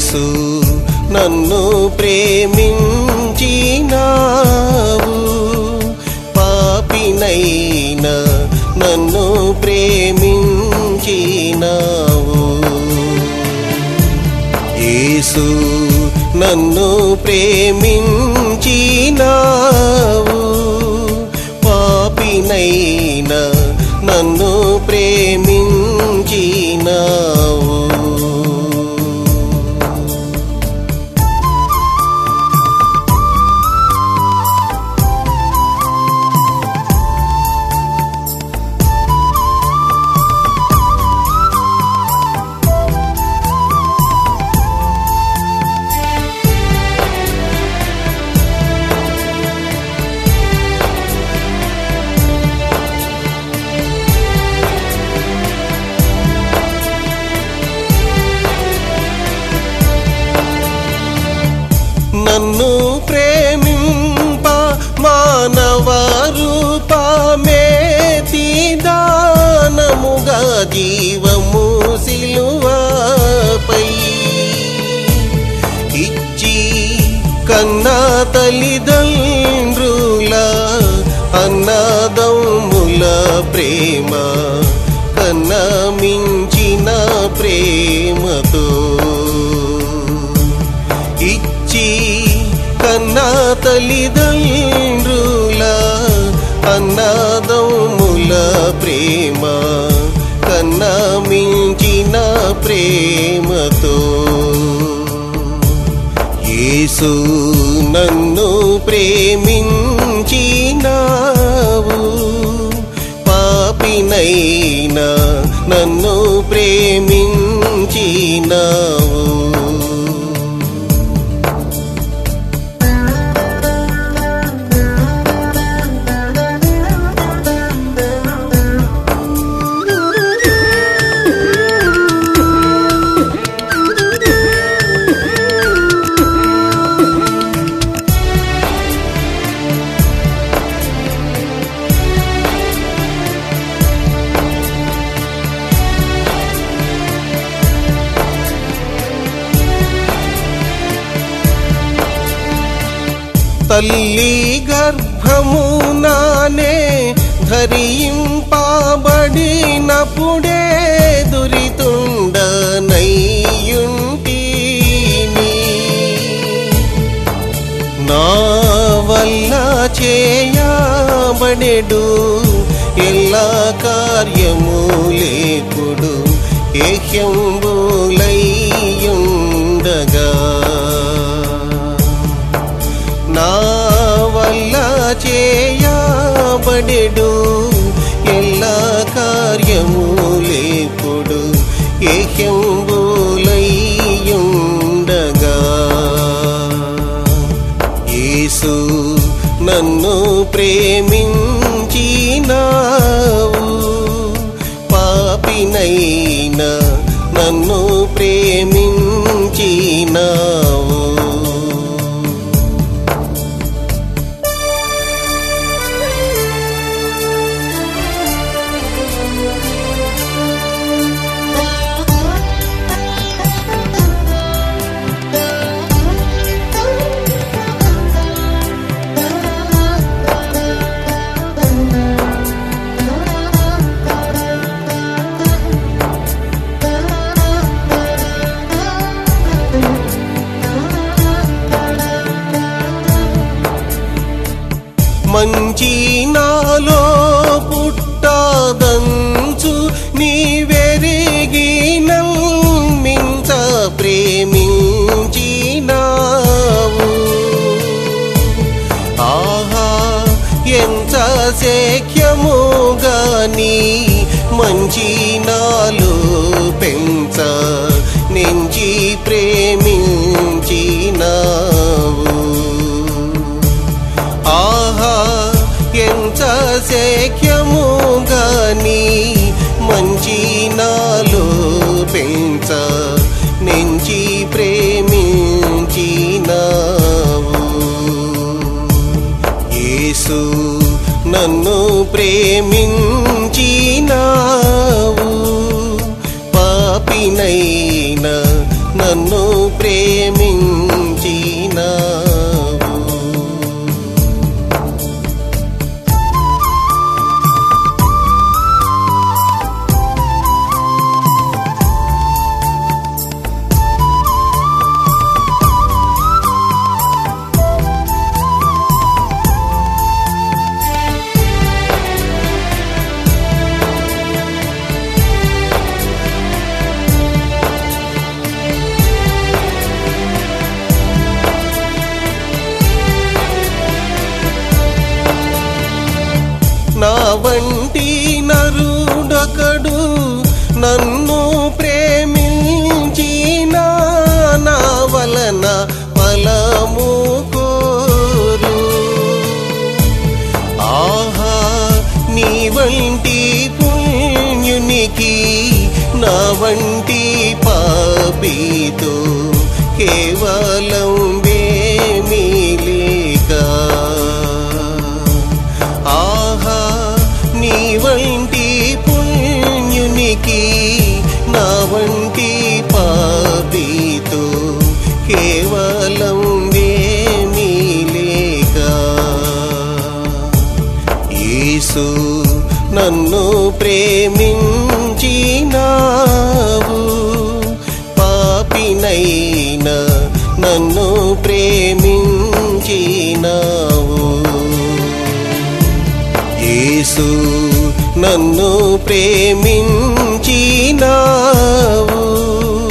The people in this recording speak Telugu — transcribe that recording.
యేసు నన్ను ప్రేమించినావు పాపినైనా నన్ను ప్రేమించినావు యేసు నన్ను ప్రేమించినావు పాపినైనా నన్ను ప్రేమించినావు నన్ను ప్రేమింప మానవ రూపమేతి దానముగా జీవము సిలువపై ఇచ్చి కన్నా తల్లిదండ్రుల అన్నదమ్ముల ప్రేమ కన్నా మించిన ప్రేమతో ఇచ్చి కన్నా తల్లిదండ్రుల అన్నదమ్ముల ప్రేమ కన్నా మించిన ప్రేమతో యేసు నన్ను ప్రేమించినావు పాపినైనా నన్ను ప్రేమించినావు తల్లి గర్భము నానే ధరింపబడినప్పుడే దురితుండనయ్యుంటిని నా వల్ల చేయబడెడు ఎలా కార్యము లేకుడు ఏహ్యంబులయ్యుండగా నా వల్ల చేయబడెడు ఎలా కార్యము లేకుడు ఏహ్యంబులయ్యుండగా యేసు నన్ను ప్రేమించినావు పాపినైనా నన్ను ప్రేమించినావు మంచి నాలో పుట్టాదంచు నీవెరిగి నమ్మించ ప్రేమించినావు ఆహా ఎంత శక్యము గాని మంచి నాలో పెంచ నెంచి ప్రేమించినావు ఆహా ఎంత శక్యము గాని మంచి నాలో పెంచ నెంచి ప్రేమించినావు యేసు నన్ను ప్రేమించినావు పాపినైనా నన్ను ప్రేమించినావు నా వంటి నరుడొకడు నన్ను ప్రేమించిన నా వలన ఫలము కోరు ఆహా నీ వంటి పుణ్యునికి నా వంటి పాపితో కేవలం వేమీ లేక ఆహా నీ వంటి పుణ్యునికి నా వంటి పాపితో కేవలం వేమీ లేక యేసు నన్ను ప్రేమించినావు పాపినైన నన్ను ప్రేమించినావు యేసు నన్ను ప్రేమించినావు